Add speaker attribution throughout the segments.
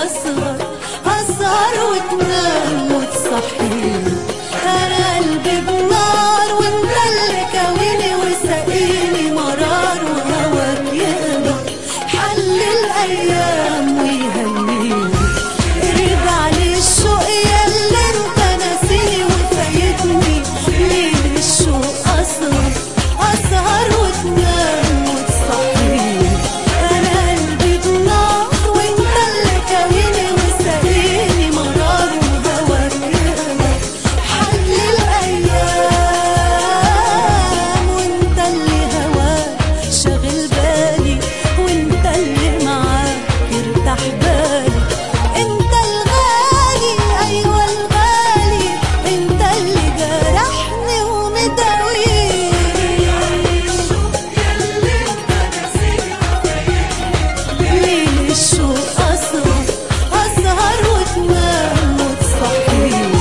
Speaker 1: أسهر أسهر وتنام وتصحيني أنا قلبي بنار وانت اللي كويني وسقيني مرار وهواك يقدر حل الأيام ويهنيني ارجع لي الشوق ياللي انت ناسيني وفايتني ليه الشوق أسهر أسهر وتنام وتصحيني أنا قلبي بنار وانت اللي كويني وسقيني مرار وهواك يقدر حل الأيام وانت اللي هواك شاغل بالي وانت اللي معاك يرتاح بالي انت الغالي ايوه الغالي انت اللي جرحني ومداويني ليل الشوق أسهر أسهر وتنام وتصحيني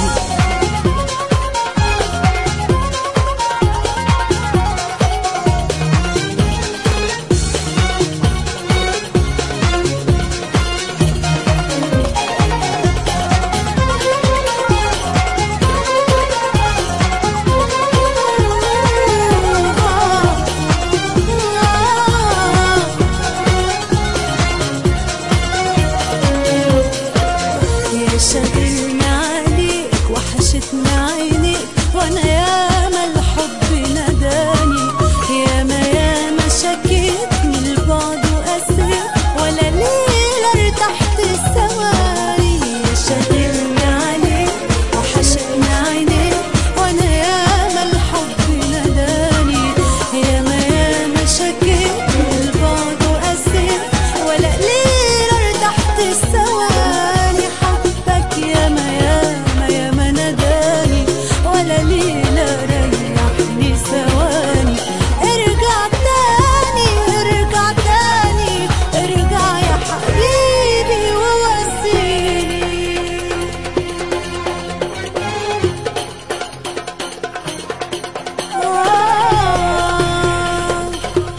Speaker 1: يا شاغلني عليك وحشتني عينيك وانا ياما الحب ناداني ياما ياما شكيت من البعد وقسيت ولا ليلة ارتحت ثواني يا شاغلني عليك وحشتني عينيك وانا ياما الحب ناداني ياما ياما شكيت من البعد وقسيت ولا ليلة ارتحت ثواني حبك ياما ياما ياما ناداني ولا ليلة ريحني ثواني ارجع تاني ارجع تاني ارجع يا حبيبي وواسيني آه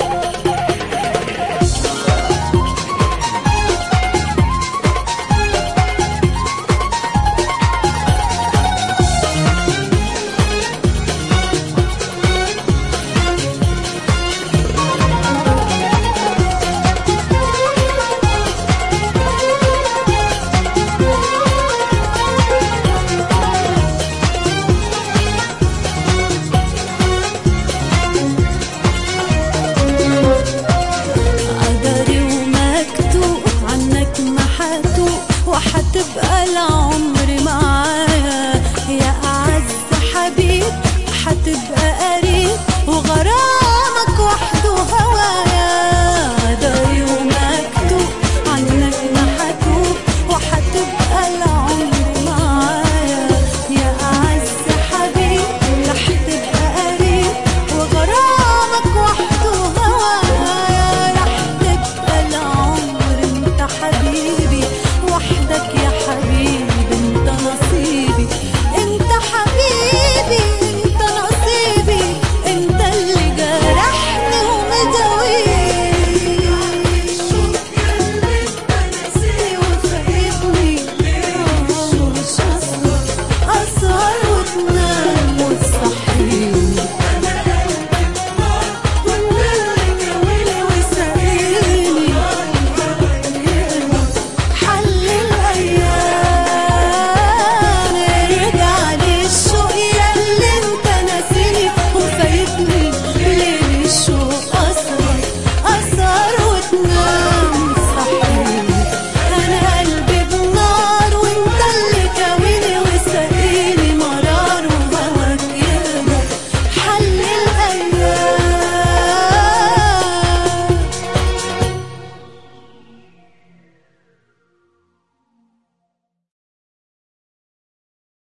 Speaker 1: قدري ومكتوب عنك محتوب وحتبقى العمر معايا يا أعز حبيب حتبقى قريب وغرامك وحده هوايا قدري ومكتوب عنك محتوب وحتبقى العمر